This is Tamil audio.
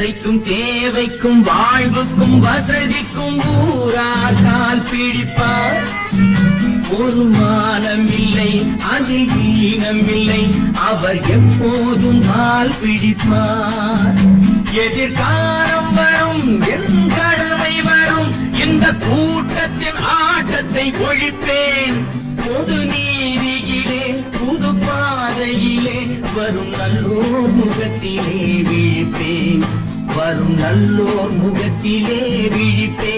ஆசைக்கும் தேவைக்கும் வாழ்வுக்கும் வசதிக்கும் ஊரார் கால் பிடிப்பார் ஒரு மானம் இல்லை அது ஈனம் இல்லை அவர் எப்போதும் கால் பிடிப்பார் எதிர்காலம் வரும் என் கடமை வரும் இந்த கூட்டத்தின் ஆட்டத்தை ஒழிப்பேன் பொது நீதியிலே புது பாதையிலே வரும் நல்லோர் முகத்திலே விழிப்பேன் வரும் நல்லோர் முகத்திலே விழிப்பேன்